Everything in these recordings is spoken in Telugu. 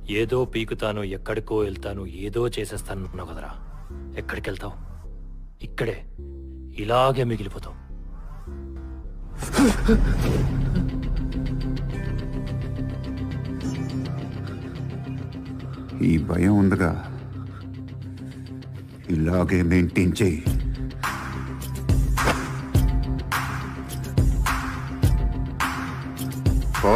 ఏదో పీకుతాను ఎక్కడికో వెళ్తాను ఏదో చేసేస్తాను అన్నావు కదరా ఎక్కడికి వెళ్తావు ఇక్కడే ఇలాగే మిగిలిపోతావు ఈ భయం ఉందిగా ఇలాగే మెయింటైన్ చేయి ఓ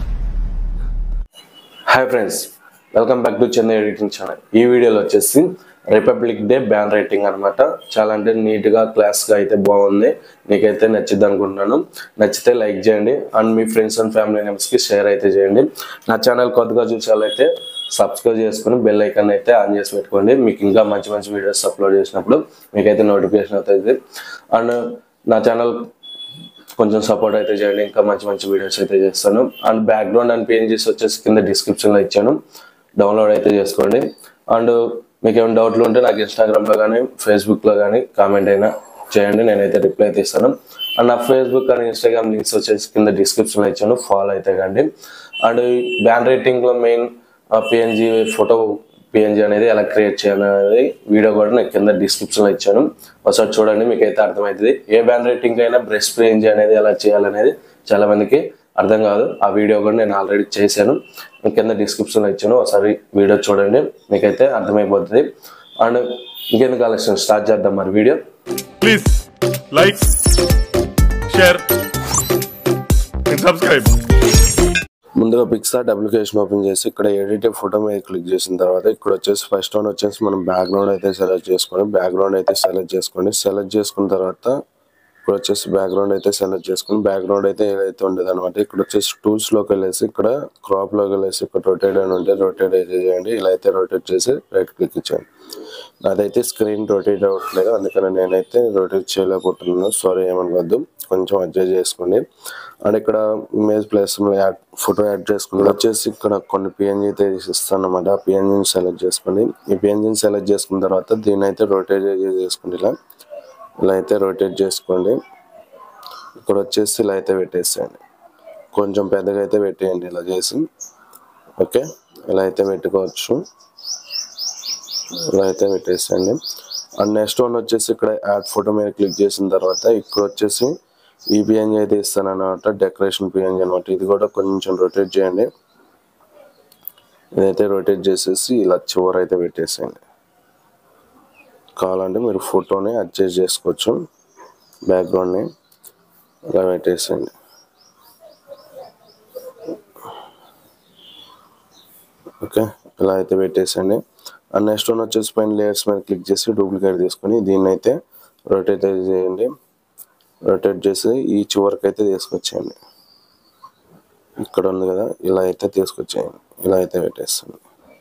hi friends welcome back to Chennai editing channel ఈ వీడియోలో వచ్చేసి రిపబ్లిక్ డే బ్యాన్ రైటింగ్ అనమాట చాలా అంటే నీట్గా క్లాస్గా అయితే బాగుంది నీకైతే నచ్చిద్ది అనుకుంటున్నాను నచ్చితే లైక్ చేయండి అండ్ మీ ఫ్రెండ్స్ అండ్ ఫ్యామిలీ మెంబర్స్కి షేర్ అయితే చేయండి నా ఛానల్ కొత్తగా చూసాలైతే సబ్స్క్రైబ్ చేసుకుని బెల్ ఐకాన్ అయితే ఆన్ చేసి పెట్టుకోండి మీకు ఇంకా మంచి మంచి వీడియోస్ అప్లోడ్ చేసినప్పుడు మీకైతే నోటిఫికేషన్ అవుతుంది అండ్ నా ఛానల్ కొంచెం సపోర్ట్ అయితే చేయండి ఇంకా మంచి మంచి వీడియోస్ అయితే చేస్తాను అండ్ బ్యాక్గ్రౌండ్ అండ్ పేజెస్ వచ్చేసి కింద డిస్క్రిప్షన్లో ఇచ్చాను డౌన్లోడ్ అయితే చేసుకోండి అండ్ మీకు ఏమైనా డౌట్లు ఉంటే నాకు ఇన్స్టాగ్రామ్లో కానీ ఫేస్బుక్లో కానీ కామెంట్ అయినా చేయండి నేనైతే రిప్లై అయితే ఇస్తాను అండ్ నా ఫేస్బుక్ అండ్ ఇన్స్టాగ్రామ్ లింక్స్ వచ్చేసి కింద డిస్క్రిప్షన్లో ఇచ్చాను ఫాలో అయితే కండి అండ్ బ్యాన్ రేటింగ్లో మెయిన్ పిఎన్జి ఫోటో పిఎన్జి అనేది ఎలా క్రియేట్ చేయాలనేది వీడియో కూడా నేను కింద డిస్క్రిప్షన్లో ఇచ్చాను ఒకసారి చూడండి మీకు అయితే అర్థమవుతుంది ఏ బ్యాన్ రేటింగ్ అయినా బ్రెస్ట్ పిఎన్జి అనేది ఎలా చేయాలనేది చాలా మందికి అర్థం కాదు ఆ వీడియో కూడా నేను ఆల్రెడీ చేశాను నేను కింద డిస్క్రిప్షన్లో ఇచ్చాను ఒకసారి వీడియో చూడండి మీకైతే అర్థమైపోతుంది అండ్ ఇంకెందుకు ఆలస్యం స్టార్ట్ చేద్దాం మరి video Please like, share, and subscribe. ముందుగా పిక్సార్ట్ అప్లికేషన్ ఓపెన్ చేసి ఇక్కడ ఎడిట్ ఫోటో మీద క్లిక్ చేసిన తర్వాత ఇక్కడ వచ్చేసి ఫస్ట్ వన్ వచ్చేసి మనం బ్యాక్గ్రౌండ్ అయితే సెలెక్ట్ చేసుకోండి బ్యాక్గ్రౌండ్ అయితే సెలెక్ట్ చేసుకోండి సెలెక్ట్ చేసుకున్న తర్వాత ఇక్కడ వచ్చేసి బ్యాక్గ్రౌండ్ అయితే సెలెక్ట్ చేసుకుని బ్యాక్గ్రౌండ్ అయితే ఏదైతే ఉండదు అనమాట ఇక్కడ వచ్చేసి టూల్స్ లోకి వెళ్ళేసి ఇక్కడ క్రాప్ లోకి వెళ్ళేసి ఇక్కడ రొటేట్ అని ఉంటే రొటేట్ అయితే చేయండి ఇలా అయితే రొటేట్ చేసి రైట్ క్లిక్ ఇచ్చాను నాదైతే స్క్రీన్ రొటేట్ అవ్వట్లేదు అందుకని నేనైతే రొటేట్ చేయలేకపోతున్నాను సారీ ఏమనుకోవద్దు కొంచెం అడ్జస్ట్ చేసుకోండి అండ్ ఇక్కడ image place add photo add చేసుకుని వచ్చేసి ఇక్కడ కొన్ని పిఎన్జీ అయితే ఇస్తాను అనమాట ఆ పిఎన్జీని సెలెక్ట్ చేసుకోండి ఈ పిఎన్జీని సెలెక్ట్ చేసుకున్న తర్వాత దీని అయితే రొటేట్ చేసుకోండి ఇలా ఇలా అయితే రొటేట్ చేసుకోండి ఇక్కడ వచ్చేసి ఇలా అయితే పెట్టేసేయండి కొంచెం పెద్దగా అయితే పెట్టేయండి ఇలా చేసి ఓకే ఇలా అయితే పెట్టుకోవచ్చు ఇలా అయితే పెట్టేసేయండి అండ్ నెక్స్ట్ వన్ వచ్చేసి ఇక్కడ యాడ్ ఫోటో మీద క్లిక్ చేసిన తర్వాత ఇక్కడ వచ్చేసి ఈ పిఎన్జీ అయితే ఇస్తాను అనమాట డెకరేషన్ పిఎన్జీ అనమాట ఇది కూడా కొంచెం రొటేట్ చేయండి ఇదైతే రొటేట్ చేసేసి ఇలా చివర అయితే పెట్టేసేయండి కావాలంటే మీరు ఫోటోని అడ్జస్ట్ చేసుకోవచ్చు బ్యాక్గ్రౌండ్ని ఇలా పెట్టేసేయండి ఓకే ఇలా అయితే పెట్టేసండి అండ్ నెక్స్ట్ వన్ వచ్చేసి పైన లేయర్స్ మీద క్లిక్ చేసి డూప్లికేట్ తీసుకొని దీన్ని అయితే రొటేట్ అయితే చేయండి రొటేట్ చేసి ఈ చివరికి అయితే తీసుకొచ్చేయండి ఇక్కడ ఉంది కదా ఇలా అయితే తీసుకొచ్చేయండి ఇలా అయితే పెట్టేస్తాను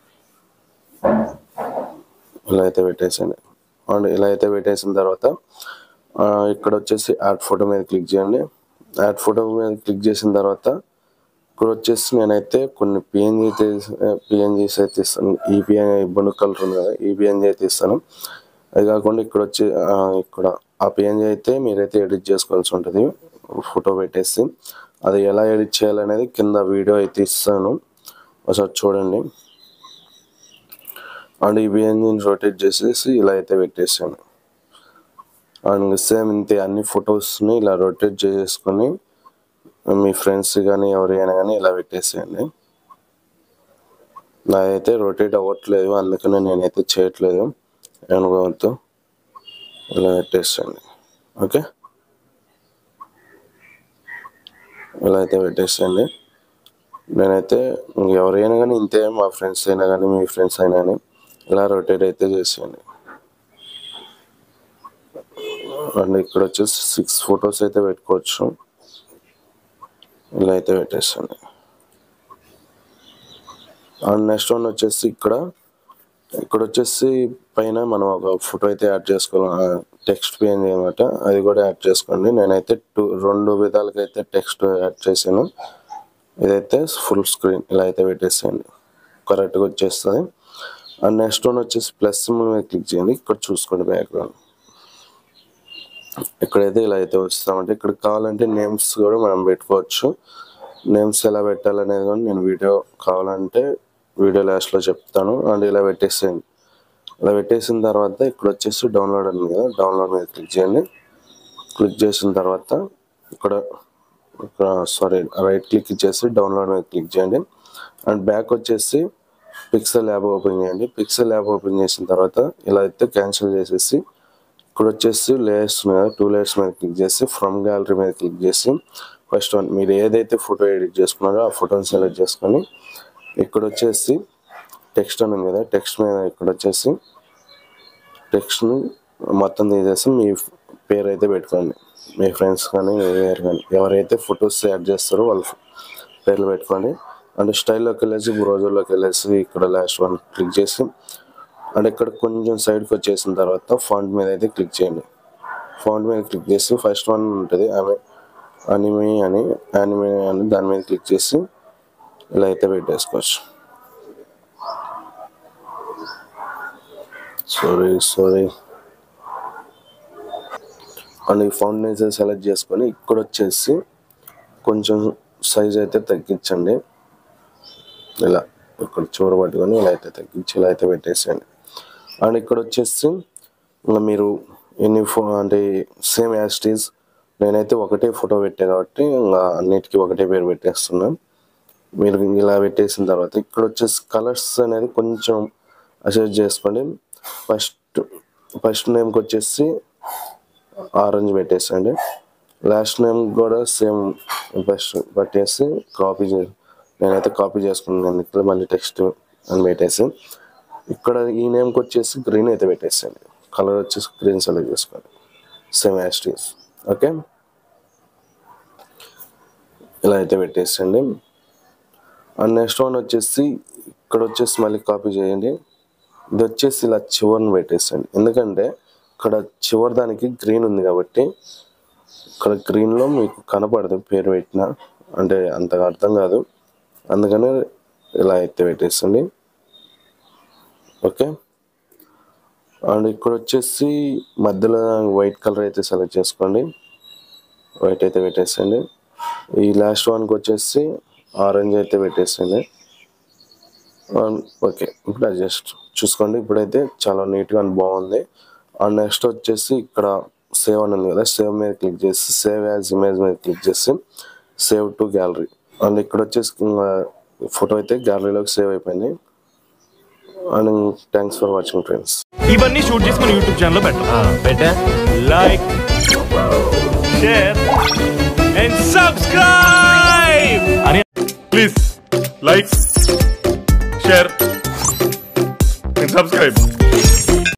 ఇలా అయితే పెట్టేసండి అండ్ ఇలా అయితే పెట్టేసిన తర్వాత ఆ, ఇక్కడ వచ్చేసి యాడ్ ఫోటో మీద క్లిక్ చేయండి యాడ్ ఫోటో మీద క్లిక్ చేసిన తర్వాత ఇక్కడ వచ్చేసి నేనైతే కొన్ని పిఎన్జీ అయితే పిఎన్జీస్ అయితే ఇస్తాను ఈ పిఎన్ బొను కలర్ ఉంది కదా ఈ పిఎన్జీ అయితే ఇస్తాను అది కాకుండా ఇక్కడ వచ్చి ఆ, ఇక్కడ ఆ పిఎన్జీ అయితే మీరైతే ఎడిట్ చేసుకోవాల్సి ఉంటుంది ఫోటో పెట్టేసి అది ఎలా ఎడిట్ చేయాలనేది కింద వీడియో అయితే ఇస్తాను ఒకసారి చూడండి అండ్ ఈ పిఎన్జీని రొటేట్ చేసేసి ఇలా అయితే పెట్టేసాను అండ్ సేమ్ ఇంతే అన్ని ఫొటోస్ని ఇలా రొటేట్ చేసుకొని మీ ఫ్రెండ్స్ కానీ ఎవరైనా కానీ ఇలా పెట్టేసేయండి నాదైతే రొటేట్ అవ్వట్లేదు అందుకని నేనైతే చేయట్లేదు అనుకోవద్దు ఇలా పెట్టేసేయండి ఓకే ఇలా అయితే పెట్టేసేయండి నేనైతే ఎవరైనా కానీ ఇంతే మా ఫ్రెండ్స్ అయినా కానీ మీ ఫ్రెండ్స్ అయినా కానీ ఇలా రొటేట్ అయితే చేసేయండి అండ్ ఇక్కడ వచ్చేసి సిక్స్ ఫొటోస్ అయితే పెట్టుకోవచ్చు ఇలా అయితే పెట్టేస్తాను అండ్ నెక్స్ట్ వన్ వచ్చేసి ఇక్కడ ఇక్కడ వచ్చేసి పైన మనం ఒక ఫోటో అయితే యాడ్ చేసుకోవాలి టెక్స్ట్ పిఎన్జీ అనమాట అది కూడా యాడ్ చేసుకోండి నేనైతే టూ రెండు విధాలుగా అయితే టెక్స్ట్ యాడ్ చేశాను ఇదైతే ఫుల్ స్క్రీన్ ఇలా అయితే పెట్టేసేయండి కరెక్ట్గా వచ్చేస్తుంది అండ్ నెక్స్ట్ వన్ వచ్చేసి ప్లస్ మీద క్లిక్ చేయండి ఇక్కడ చూసుకోండి బ్యాక్గ్రౌండ్ ఇక్కడైతే ఇలా అయితే వస్తామంటే ఇక్కడ కావాలంటే నేమ్స్ కూడా మనం పెట్టుకోవచ్చు నేమ్స్ ఎలా పెట్టాలనేది కూడా నేను వీడియో కావాలంటే వీడియో లాస్ట్లో చెప్తాను అండ్ ఇలా పెట్టేసేయండి ఇలా పెట్టేసిన తర్వాత ఇక్కడ వచ్చేసి డౌన్లోడ్ ఉంది కదా డౌన్లోడ్ మీద క్లిక్ చేయండి క్లిక్ చేసిన తర్వాత ఇక్కడ ఇక్కడ సారీ రైట్ క్లిక్ ఇచ్చేసి డౌన్లోడ్ మీద క్లిక్ చేయండి అండ్ బ్యాక్ వచ్చేసి పిక్సెల్ యాప్ ఓపెన్ చేయండి పిక్సెల్ యాప్ ఓపెన్ చేసిన తర్వాత ఇలా అయితే క్యాన్సిల్ చేసేసి ఇక్కడ వచ్చేసి లేయర్స్ మీద టూ లేయర్స్ మీద క్లిక్ చేసి ఫ్రమ్ గ్యాలరీ మీద క్లిక్ చేసి ఫస్ట్ వన్ మీరు ఏదైతే ఫోటో ఎడిట్ చేసుకున్నారో ఆ ఫోటోని సెలెక్ట్ చేసుకొని ఇక్కడ వచ్చేసి టెక్స్ట్ అని ఉంది కదా టెక్స్ట్ మీద ఇక్కడ వచ్చేసి టెక్స్ట్ని మొత్తం తీసేసి మీ పేరు అయితే పెట్టుకోండి మీ ఫ్రెండ్స్ కానీ ఎవరు కానీ ఎవరైతే ఫొటోస్ యాడ్ చేస్తారో వాళ్ళ పేర్లు పెట్టుకోండి అండ్ స్టైల్లోకి వెళ్ళేసి బ్రౌజర్లోకి వెళ్ళేసి ఇక్కడ లాస్ట్ వన్ క్లిక్ చేసి అండ్ ఇక్కడ కొంచెం సైడ్కి వచ్చేసిన తర్వాత ఫాంట్ మీద అయితే క్లిక్ చేయండి ఫాంట్ మీద క్లిక్ చేసి ఫస్ట్ వన్ ఉంటుంది ఆమె అనిమే అని యానిమే అని దాని మీద క్లిక్ చేసి ఇలా అయితే పెట్టేసుకోవచ్చు సారీ సారీ అండ్ ఈ ఫౌండేషన్ సెలెక్ట్ చేసుకొని ఇక్కడ వచ్చేసి కొంచెం సైజ్ అయితే తగ్గించండి ఇలా ఇక్కడ చూర పట్టుకొని ఇలా అయితే తగ్గించి ఇలా అయితే పెట్టేసేయండి అండ్ ఇక్కడ వచ్చేసి ఇంకా మీరు ఎన్ని ఫో అంటే సేమ్ యాస్టీస్ నేనైతే ఒకటే ఫోటో పెట్టా కాబట్టి ఇంకా అన్నిటికీ ఒకటే పేరు పెట్టేస్తున్నాను మీరు ఇలా పెట్టేసిన తర్వాత ఇక్కడ వచ్చేసి కలర్స్ అనేది కొంచెం అడ్జస్ట్ చేసుకోండి ఫస్ట్ ఫస్ట్ నేమ్కి వచ్చేసి ఆరెంజ్ పెట్టేసండి లాస్ట్ నేమ్ కూడా సేమ్ ఫస్ట్ పెట్టేసి కాపీ చే నేనైతే కాపీ చేసుకున్నాను ఇక్కడ మళ్ళీ టెక్స్ట్ అని పెట్టేసి ఇక్కడ ఈ నేమ్కి వచ్చేసి గ్రీన్ అయితే పెట్టేసండి కలర్ వచ్చేసి గ్రీన్ సెలెక్ట్ చేసుకోండి సేమ్ యాస్టీస్ ఓకే ఇలా అయితే పెట్టేసండి అండ్ నెక్స్ట్ వన్ వచ్చేసి ఇక్కడ వచ్చేసి మళ్ళీ కాపీ చేయండి ఇది వచ్చేసి ఇలా చివరిని పెట్టేసండి ఎందుకంటే ఇక్కడ చివరి దానికి గ్రీన్ ఉంది కాబట్టి ఇక్కడ గ్రీన్లో మీకు కనపడదు పేరు పెట్టిన అంటే అంతగా అర్థం కాదు అందుకని ఇలా అయితే పెట్టేసండి ఓకే అండ్ ఇక్కడ వచ్చేసి మధ్యలో వైట్ కలర్ అయితే సెలెక్ట్ చేసుకోండి వైట్ అయితే పెట్టేసండి ఈ లాస్ట్ వన్కి వచ్చేసి ఆరెంజ్ అయితే పెట్టేసండి ఓకే ఇప్పుడు అడ్జస్ట్ చూసుకోండి ఇప్పుడైతే చాలా నీట్గా అని బాగుంది అండ్ నెక్స్ట్ వచ్చేసి ఇక్కడ సేవ్ అని ఉంది కదా సేవ్ మీద క్లిక్ చేసి సేవ్ యాజ్ ఇమేజ్ మీద క్లిక్ చేసి సేవ్ టు గ్యాలరీ అండ్ ఇక్కడ వచ్చేసి ఫోటో అయితే గ్యాలరీలోకి సేవ్ అయిపోయింది and thanks for watching friends ఇవన్నీ షూట్ చేసి మన యూట్యూబ్ ఛానల్లో పెట్టాం పెట్టా లైక్ షేర్ అండ్ సబ్స్క్రైబ్ అని please like share and subscribe